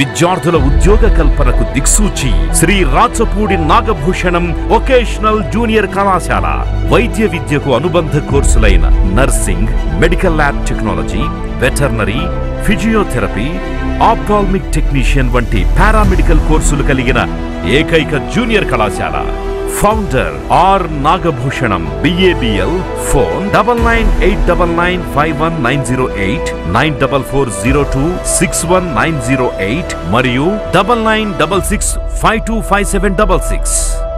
విద్యార్థుల ఉద్యోగ కల్పనకు దిక్సూచి శ్రీ రాచపూడి నాగభూషణం వొకేషనల్ జూనియర్ కళాశాల వైద్య విద్యకు అనుబంధ కోర్సులైన nursing medical lab technology veterinary physiotherapy ophthalmic technician వంటి పారామెడికల్ కోర్సులు కలిగిన ఏకైక జూనియర్ కళాశాల founder R Nagabhushanam BA BL phone double nine eight double nine five one nine zero eight nine double four zero two six one nine zero eight మరియు double nine double six five two five seven double six